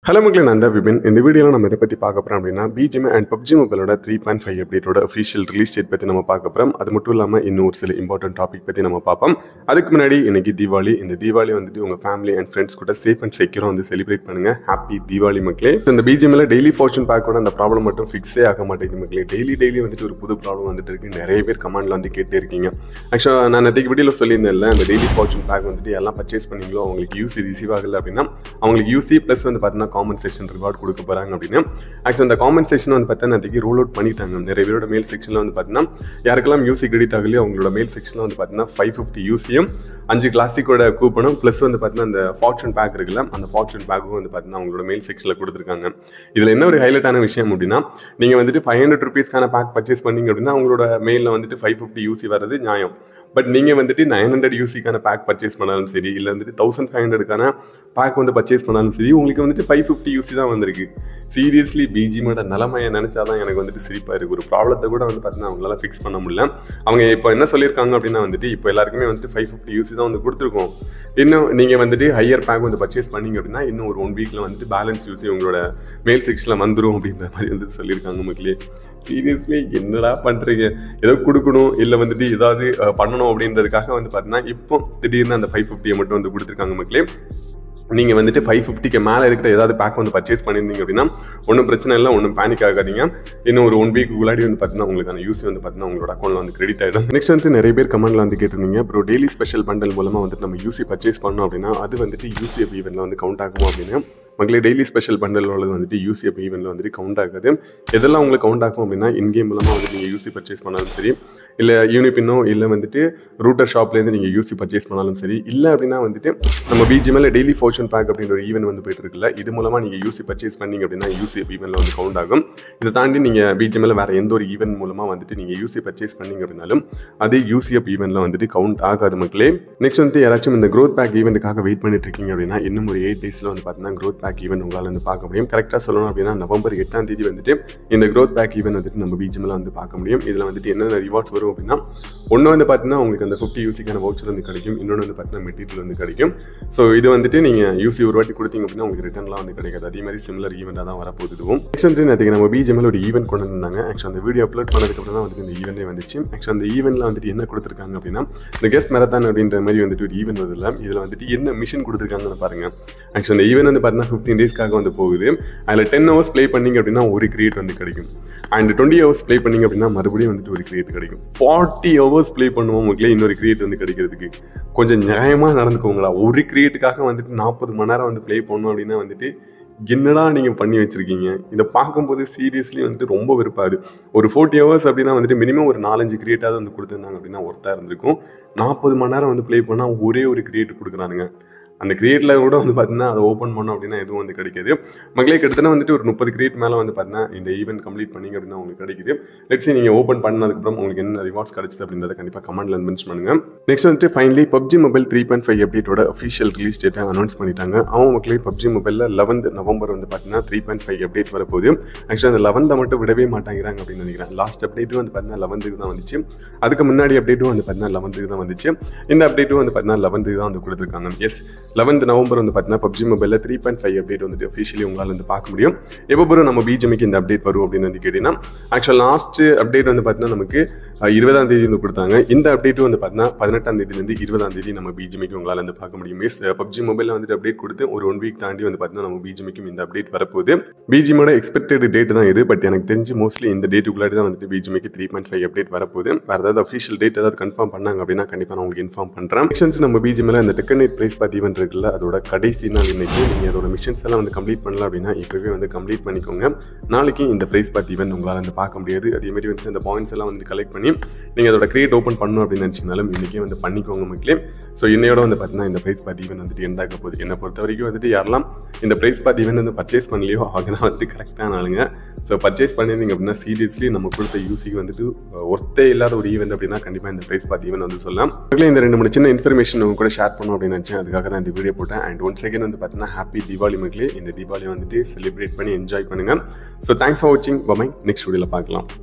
hello மக்களே நான் தான் விபின் இந்த வீடியோவில் நம்ம இதை பற்றி பார்க்க போகிறோம் அப்படின்னா பிஜிஎம் அண்ட் பப்ஜி மொபைலோட த்ரீ பாயிண்ட் ஃபைவ் அப்டேட்டோட அஃபிஷியல் ரிலீஸ் டேட் பற்றி நம்ம பார்க்க போகிறோம் அது மட்டும் இல்லாமல் இன்னும் ஒரு சில இம்பார்ட்டன்ட் டாபிக் பற்றி நம்ம பார்ப்போம் அதுக்கு முன்னாடி இன்னைக்கு தீபாவளி இந்த தீபாவளி வந்துட்டு உங்கள் ஃபேமிலி அண்ட் ஃப்ரெண்ட்ஸ் கூட சேஃப் அண்ட் செக்யூராக வந்து செலிப்ரேட் பண்ணுங்க ஹாப்பி தீபாவளி மக்களே So, இந்த பிஜிஎம்ல டெய்லி ஃபார்ச்சூன் பேக்கோட அந்த ப்ராப்ளம் மட்டும் ஃபிக்ஸே ஆக மாட்டேங்குது மக்களே டெய்லி டெய்லி வந்துட்டு ஒரு புது ப்ராப்ளம் வந்துட்டு இருக்கு நிறைய பேர் கமெண்ட்ல வந்து கேட்டே இருக்கீங்க ஆக்சுவலாக நான் நேற்றுக்கு வீடியோவில் சொல்லியிருந்தேன்ல அந்த டெய்லி ஃபார்ச்சூன் பேக் வந்துட்டு எல்லாம் பர்ச்சேஸ் பண்ணீங்களோ அவங்களுக்கு யூசி ரிசீவ் ஆகல அப்படின்னா அவங்களுக்கு யூசி ப்ளஸ் வந்து பார்த்தீங்கன்னா காமன் செக்ஷன் ரிவார்ட் கொடுக்க போகிறாங்க அப்படின்னு ஆக்சுவலி அந்த காமன் செக்ஷன் வந்து பார்த்தீங்கன்னா நேற்றுக்கு ரோல் அவுட் பண்ணிட்டாங்க நிறைய பேரோட மேல் செக்ஷனில் வந்து பார்த்தீங்கன்னா யாருக்கெல்லாம் யூசி கிரெடிட் ஆகலையோ அவங்களோட மேல் செக்ஷனில் வந்து பார்த்தீங்கன்னா ஃபைவ் ஃபிஃப்டி யூசியும் அஞ்சு கிளாசிக்கோட கூப்பனும் ப்ளஸ் வந்து பார்த்தீங்கன்னா அந்த ஃபார்ச்சூன் பேக் இருக்குல்ல அந்த ஃபார்ச்சூன் பேக்கும் வந்து பார்த்தீங்கன்னா அவங்களோட மேல் செக்ஷனில் கொடுத்துருக்காங்க இதில் என்ன ஒரு ஹைலைட்டான விஷயம் அப்படின்னா நீங்கள் வந்துட்டு ஃபைவ் ஹண்ட்ரட் ருபீஸ்க்கான பேக் பர்ச்சேஸ் பண்ணீங்க அப்படின்னா உங்களோட மெயிலில் வந்துட்டு ஃபைவ் ஃபிஃப்டி யூசி வர்றது நியாயம் பட் நீங்கள் வந்துட்டு நைன் ஹண்ட்ரட் யூசிக்கான பேக் பர்ச்சேஸ் பண்ணாலும் சரி இல்லை வந்துட்டு தௌசண்ட் ஃபைவ் ஹண்ட்ரடுக்கான பேக் வந்து பர்ச்சேஸ் பண்ணாலும் சரி உங்களுக்கு வந்துட்டு ஃபைவ் ஃபிஃப்டி யூசி தான் வந்திருக்கு சீரியஸ்லி பிஜிமோட நிலமையை நினச்சா தான் எனக்கு வந்துட்டு சிரிப்பாக இருக்குது ஒரு ப்ராப்ளத்தை கூட வந்து பார்த்தீங்கன்னா அவங்களால ஃபிக்ஸ் பண்ண முடியல அவங்க இப்போ என்ன சொல்லியிருக்காங்க அப்படின்னா வந்துட்டு இப்போ எல்லாருக்குமே வந்துட்டு ஃபைவ் ஃபிஃப்டி யூசி தான் வந்து கொடுத்துருக்கோம் இன்னும் நீங்கள் வந்துட்டு ஹையர் பேக் வந்து பர்ச்சேஸ் பண்ணீங்க அப்படின்னா இன்னும் ஒரு ஒன் வீக்கில் வந்துட்டு பேலன்ஸ் யூசி உங்களோட மேல் செக்ஷனில் வந்துடும் அப்படின்ற மாதிரி வந்து சொல்லியிருக்காங்க மக்களே சீரியஸ்லி என்னடா பண்ணுறீங்க ஏதோ கொடுக்கணும் இல்லை வந்துட்டு ஏதாவது அஹ், பண்ணணும் அப்படின்றதுக்காக வந்து பார்த்தீங்கன்னா இப்போ திடீர்னு அந்த ஃபைவ் ஃபிஃப்டியை மட்டும் வந்து கொடுத்துருக்காங்க மக்களே நீங்கள் வந்துட்டு ஃபைவ் ஃபிஃப்டிக்கு மேலே இருக்கிற ஏதாவது பேக் வந்து பர்ச்சேஸ் பண்ணியிருந்தீங்க அப்படின்னா ஒன்றும் பிரச்சனை இல்லை ஒன்றும் பேனிக் ஆகாதீங்க இன்னும் ஒரு ஒன் வீக் முன்னாடி வந்து பார்த்தீங்கன்னா உங்களுக்கு அந்த யூஸ் வந்து பார்த்தீங்கன்னா உங்களோட அக்கௌண்ட்டில் வந்து கிரெடிட் ஆகிடும் நெக்ஸ்ட் வந்து நிறைய பேர் கமெண்ட்ல வந்து கேட்டிருந்தீங்க ப்ரோ டெய்லி ஸ்பெஷல் பண்டல் மூலமாக வந்துட்டு நம்ம யூசி பர்ச்சேஸ் பண்ணோம் அப்படின்னா அது வந்துட்டு யூசிஎஃப் ஈவெண்ட்டில் வந்து கவுண்ட் ஆகுமா அப்படின்னு மக்களே டெய்லி ஸ்பெஷல் பண்டல் உள்ளது வந்துட்டு யூசிஎஃப் ஈவெண்ட்டில் வந்துட்டு கவுண்ட் ஆகாது எதெல்லாம் உங்களுக்கு கவுண்ட் ஆகும் அப்படின்னா இன்கேம் மூலமாக வந்து நீங்கள் யூசி பர்ச்சேஸ் பண்ணாலும் சரி இல்லை யூனிபின்னோ இல்லை வந்துட்டு ரூட்டர் ஷாப்லேருந்து நீங்கள் யூசி பர்ச்சேஸ் பண்ணாலும் சரி இல்லை அப்படின்னா வந்துட்டு நம்ம பிஜிஎம்எல் டெய்லி ஃபோர்ச்சூன் பேக் அப்படின்ற ஒரு ஈவெண்ட் வந்து போயிட்டு இருக்குல்ல இது மூலமாக நீங்கள் யூசி பர்ச்சேஸ் பண்ணீங்க அப்படின்னா யூசி ஈவெண்ட்டில் வந்து கவுண்ட் ஆகும் இதை தாண்டி நீங்கள் பிஜிஎம்எல் வேறு எந்த ஒரு ஈவெண்ட் மூலமாக வந்துட்டு நீங்கள் யூசி பர்ச்சேஸ் பண்ணீங்க அப்படின்னாலும் அது யூசிஎஃப் ஈவெண்ட்டில் வந்துட்டு கவுண்ட் ஆகாது மக்களே நெக்ஸ்ட் வந்து யாராச்சும் இந்த க்ரோத் பேக் ஈவெண்ட்டுக்காக வெயிட் பண்ணிட்டு இருக்கீங்க அப்படின்னா இன்னும் ஒரு எயிட் டேஸில் வந்து பார்த்தீங்கன்னா க்ரோத் பேக் ஈவெண்ட் உங்களால் வந்து பார்க்க முடியும் கரெக்டாக சொல்லணும் அப்படின்னா நவம்பர் எட்டாம் தேதி வந்துட்டு இந்த க்ரோத் பேக் ஈவெண்ட் வந்துட்டு நம்ம பிஜிஎம்ல வந்து பார்க்க முடியும் இதில் வந்துட்டு என்னென்ன ரிவார்ட்ஸ் வரும் அப்படின்னா ஒன்று வந்து பார்த்தீங்கன்னா உங்களுக்கு அந்த ஃபிஃப்டி யூசிக்கான வவுச்சர் வந்து கிடைக்கும் இன்னொன்று வந்து பார்த்தீங்கன்னா மெட்டீரியல் வந்து கிடைக்கும் ஸோ இது வந்துட்டு நீங்கள் யூசி ஒரு வாட்டி கொடுத்தீங்க அப்படின்னா உங்களுக்கு ரிட்டர்ன்லாம் வந்து கிடைக்காது அதே மாதிரி சிமிலர் ஈவெண்ட்டாக தான் வரப்போகுது இதுவும் நெக்ஸ்ட் வந்து நேற்றுக்கு நம்ம பிஜிஎம்ல ஒரு ஈவெண்ட் கொண்டு வந்தாங்க ஆக்சுவல் அந்த வீடியோ அப்லோட் பண்ணதுக்கப்புறம் தான் வந்துட்டு இந்த ஈவெண்ட்டே வந்துச்சு ஆக்சுவல் அந்த ஈவெண்ட்டில் வந்துட்டு என்ன கொடுத்துருக்காங்க அப்படின்னா இந்த கெஸ்ட் மெரத்தான் அப்படின்ற மாதிரி வந்துட்டு ஒரு ஈவெண்ட் வருதுல இதில் வந்துட்டு என்ன மிஷின் கொடுத்துருக்காங்கன்னு பாருங்க ஆக்சுவல் இந்த ஈவெண்ட் வந்து பார்த்தீங்கன்னா ஃபிஃப்டீன் டேஸ்க்காக வந்து போகுது அதில் டென் ஹவர்ஸ் ப்ளே பண்ணீங்க அப்படின்னா ஒரு கிரியேட் வந்து கிடைக்கும் அண்ட் டுவெண்ட்டி ஹவர்ஸ் ப்ளே பண்ணீங்க அப்படின்னா மறுபடியும் வந்துட்டு ஒரு கிரியேட் கிடைக்கும் ஃபார்ட்டி ஹவர்ஸ் ப்ளே பண்ணுவோம் மக்களே இன்னொரு கிரியேட் வந்து கிடைக்கிறதுக்கு கொஞ்சம் நியாயமாக நடந்துக்கோங்களா ஒரு கிரியேட்டுக்காக வந்துட்டு நாற்பது மணி நேரம் வந்து ப்ளே பண்ணோம் அப்படின்னா வந்துட்டு என்னடா நீங்கள் பண்ணி வச்சிருக்கீங்க இதை பார்க்கும்போது சீரியஸ்லி வந்துட்டு ரொம்ப வெறுப்பாது ஒரு ஃபோர்ட்டி ஹவர்ஸ் அப்படின்னா வந்துட்டு மினிமம் ஒரு நாலஞ்சு கிரியேட்டாவது வந்து கொடுத்துருந்தாங்க அப்படின்னா ஒர்த்தாக இருந்திருக்கும் நாற்பது மணி நேரம் வந்து ப்ளே பண்ணால் ஒரே ஒரு கிரியேட் கொடுக்குறானுங்க அந்த கிரியேட்டில் கூட வந்து பார்த்தீங்கன்னா அதை ஓப்பன் பண்ணோம் அப்படின்னா எதுவும் வந்து கிடைக்காது மக்களே கிட்டத்தட்ட வந்துட்டு ஒரு முப்பது கிரியேட் மேலே வந்து பார்த்தீங்கன்னா இந்த ஈவெண்ட் கம்ப்ளீட் பண்ணீங்க அப்படின்னா உங்களுக்கு கிடைக்குது லெட்ஸி நீங்கள் ஓப்பன் பண்ணதுக்கப்புறம் உங்களுக்கு என்ன ரிவார்ட்ஸ் கிடைச்சது அப்படின்றத கண்டிப்பாக கமெண்ட்ல மென்ஷன் பண்ணுங்க நெக்ஸ்ட் வந்துட்டு finally PUBG mobile three point five அப்டேட்டோட அஃபிஷியல் ரிலீஸ் டேட்டை அனௌன்ஸ் பண்ணிட்டாங்க அவங்க மக்களே பப்ஜி மொபைலில் லெவன்த் நவம்பர் வந்து பார்த்தீங்கன்னா த்ரீ பாயிண்ட் ஃபைவ் அப்டேட் வரப்போகுது ஆக்சுவலாக அந்த லெவன்த்தை மட்டும் விடவே மாட்டாங்கிறாங்க அப்படின்னு நினைக்கிறேன் லாஸ்ட் அப்டேட்டும் வந்து பார்த்தீங்கன்னா லெவன்த்துக்கு தான் வந்துச்சு அதுக்கு முன்னாடி அப்டேட்டும் வந்து பார்த்தீங்கன்னா லெவன்த்துக்கு தான் வந்துச்சு இந்த அப்டேட்டும் வந்து பார்த்தீங்கன்னா லெவன்த்துக்கு தான் வந்து கொடுத்துருக்காங்க எஸ் லெவன்த் நவம்பர் வந்து பார்த்தீங்கன்னா பப்ஜி மொபைலில் த்ரீ பாயிண்ட் ஃபைவ் அப்டேட் வந்துட்டு அஃபிஷியலி உங்களால் வந்து பார்க்க முடியும் எப்போ பிறகு நம்ம பிஜிஎம்க்கு இந்த அப்டேட் வரும் அப்படின்னு வந்து கேட்டிங்கன்னா ஆக்சுவல் லாஸ்ட் அப்டேட் வந்து பார்த்தீங்கன்னா நமக்கு அஹ், இருபதாம் தேதி வந்து கொடுத்தாங்க இந்த அப்டேட்டும் வந்து பார்த்தீங்கன்னா பதினெட்டாம் தேதியிலேருந்து இருபதாம் தேதி நம்ம பிஜிஎம்க்கு உங்களால் வந்து பார்க்க முடியும் எஸ் பப்ஜி மொபைலில் வந்துட்டு அப்டேட் கொடுத்து ஒரு ஒன் வீக் தாண்டி வந்து பார்த்தீங்கன்னா நம்ம பிஜிஎம்க்கும் இந்த அப்டேட் வரப்போகுது பிஜிஎமோட எக்ஸ்பெக்டட் டேட் தான் இது பட் எனக்கு தெரிஞ்சு மோஸ்ட்லி இந்த டேட்டுக்குள்ளாடி தான் வந்துட்டு பிஜிஎம்க்கு த்ரீ பாயிண்ட் ஃபைவ் அப்டேட் வரப்போகுது வேறு ஏதாவது அஃபிஷியல் டேட் ஏதாவது கன்ஃபார்ம் பண்ணாங்க அப்படின்னா கண்டிப்பாக நான் உங்களுக்கு இன்ஃபார்ம் பண்ணுறேன் மிஷன்ஸ் நம்ம பிஜிஎம்ல இந்த டெக்கனைட் ப்ரைஸ் பார்த்து ஈவெண்ட் இருக்குல்ல அதோட கடைசி நாள் இன்னைக்கு நீங்கள் அதோட மிஷன்ஸ் எல்லாம் வந்து கம்ப்ளீட் பண்ணலாம் அப்படின்னா இப்போவே வந்து கம்ப்ளீட் பண்ணிக்கோங்க நாளைக்கு இந்த ப்ரைஸ் பார்த்து ஈவெண்ட் உங்களால் வந்து பார்க்க முடியாது அதே மாதிரி வந்து இந்த பாயிண்ட்ஸ் எல்லாம் வந்து கலெக்ட் பண்ணி நீங்கள் அதோட கிரியேட் ஓப்பன் பண்ணணும் அப்படின்னு நினச்சிங்கனாலும் இன்றைக்கே வந்து பண்ணிக்கோங்க மக்களே ஸோ இன்னையோட வந்து பார்த்தீங்கன்னா இந்த ப்ரைஸ் பார்த்து ஈவெண்ட் வந்துட்டு எண்ட் ஆக போகுது என்னை பொறுத்த வரைக்கும் வந்துட்டு யாரெல்லாம் இந்த ப்ரைஸ் பார்த்து ஈவெண்ட் வந்து பர்ச்சேஸ் பண்ணலையோ அவங்க தான் வந்துட்டு கரெக்டான ஆளுங்க ஸோ பர்ச்சேஸ் பண்ணியிருந்தீங்க அப்படின்னா சீரியஸ்லி நம்ம கொடுத்த யூசிக்கு வந்துட்டு ஒர்த்தே இல்லாத ஒரு ஈவெண்ட் அப்படின்னா கண்டிப்பாக இந்த ப்ரைஸ் பார்த்து ஈவெண்ட் வந்து சொல்லலாம் மக்களே இந்த ரெண்டு மூணு சின்ன இன்ஃபர்மேஷன் உங்க கூட ஷேர் பண்ணணும் அப்படின்னு நினச்சேன் அதுக்காக தான் இந்த வீடியோ போட்டேன் அண்ட் ஒன் செகண்ட் வந்து பார்த்தீங்கன்னா ஹாப்பி தீபாவளி மக்களே இந்த தீபாவளி வந்துட்டு செலிப்ரேட் பண்ணி என்ஜாய் பண்ணுங்க ஸோ தேங்க்ஸ் ஃபார் வாட்சிங் பமை நெக்ஸ்ட் வீடியோவில் பார்க்கலாம்